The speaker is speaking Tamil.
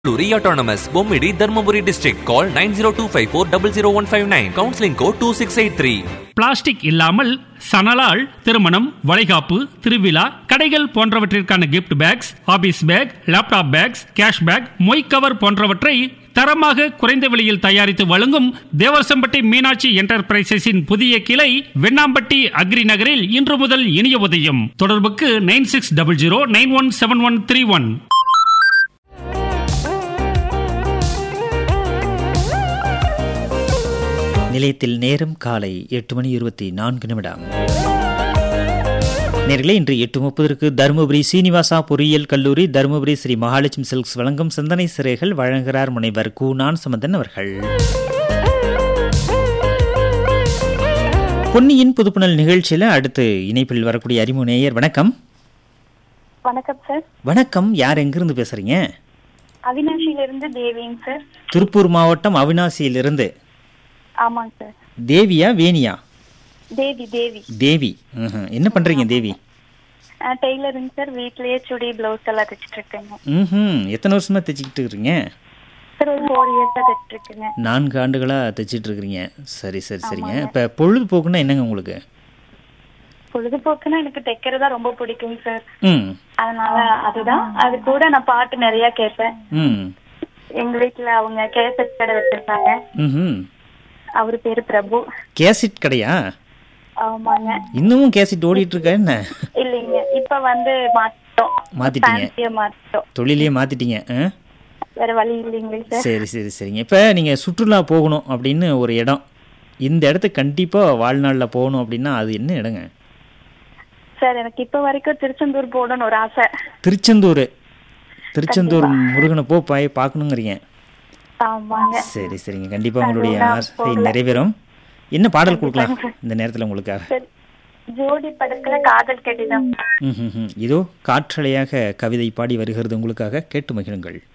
Luri Autonomous, Bommidi, Dharmaburi District. Call 90254 Counseling code 2683. Plastic இல்லாமல் சணலால் திருமணம் வளைகாப்பு திருவிழா கடைகள் போன்றவற்றிற்கான gift bags office bag laptop bags cash bag மொய் கவர் போன்றவற்றை தரமாக குறைந்த விலையில் தயாரித்து வழங்கும் தேவசம்பட்டி மீனாட்சி என்டர்பிரைசஸின் புதிய கிளை வெண்ணாம்பட்டி அக்ரி நகரில் இன்று முதல் இனிய உதயம் தொடர்புக்கு nine six double zero nine one seven one three one நிலையத்தில் நேரம் காலை எட்டு மணி இருபத்தி நான்கு நிமிடம் நேர்களே இன்று எட்டு முப்பதற்கு தருமபுரி சீனிவாசா பொறியியல் கல்லூரி தருமபுரி ஸ்ரீ மகாலட்சுமி சில்க்ஸ் வழங்கும் சிந்தனை சிறைகள் வழங்குகிறார் முனைவர் கு நான் சம்பந்தன் அவர்கள் பொன்னியின் புதுப்புணல் நிகழ்ச்சியில் அடுத்து இணைப்பில் வரக்கூடிய அறிமுக நேயர் வணக்கம் வணக்கம் சார் வணக்கம் யார் எங்கிருந்து பேசுறீங்க அவினாஷிலிருந்து தேவிங்க சார் திருப்பூர் மாவட்டம் அவினாசியிலிருந்து ஆமாங்க சார் தேவியா வேணியா தேவி தேவி தேவி ம்ஹும். என்ன பண்றீங்க தேவி டெய்லருங்க சார் வீட்லயே சுடி பிளவுஸ் எல்லாம் தைச்சிட்டு இருக்கேங்க ம் எத்தனை வருஷமா தைச்சிக்கிட்டு இருக்கிறீங்க சார் ஒரு ஃபோர் இயர்ஸா தைச்சிட்டு இருக்கேங்க நான்கு ஆண்டுகளா தைச்சிட்டு இருக்கிறீங்க சரி சரி சரிங்க இப்ப பொழுதுபோக்குன்னா என்னங்க உங்களுக்கு பொழுதுபோக்குன்னா எனக்கு தைக்கிறதா ரொம்ப பிடிக்குங்க சார் ம் அதனால அதுதான் அது கூட நான் பாட்டு நிறைய கேட்பேன் ம் எங்க வீட்ல அவங்க கேசட் கடை வச்சிருக்காங்க ம் அவரு பேரு பிரபு கேசட் கடையா ஆமாங்க இன்னமும் கேசட் ஓடிட்டு இருக்கா என்ன இல்லைங்க இப்ப வந்து மாத்திட்டோம் மாத்திட்டீங்க. ஃபேன்சியா மாத்திட்டோம் தொழிலையே மாத்திட்டீங்க ஆ? வேற வழி இல்லைங்களே சார் சரி சரி சரிங்க இப்ப நீங்க சுற்றுலா போகணும் அப்படின்னு ஒரு இடம் இந்த இடத்துக்கு கண்டிப்பா வாழ்நாள்ல போகணும் அப்படின்னா அது என்ன இடங்க சார் எனக்கு இப்ப வரைக்கும் திருச்செந்தூர் போகணும்னு ஒரு ஆசை திருச்செந்தூர் திருச்செந்தூர் முருகனை போ போய் பார்க்கணுங்கிறீங்க ஆமாங்க சரி சரிங்க கண்டிப்பா உங்களுடைய அதுதான் ஆசை போகல. நிறைவேறும் என்ன பாடல் கொடுக்கலாம் இந்த நேரத்துல உங்களுக்காக சரி. ஜோடி படத்துல காதல் கடிதம் ம் ம், ம். இதோ காற்றலையாக கவிதை பாடி வருகிறது உங்களுக்காக கேட்டு மகிழுங்கள்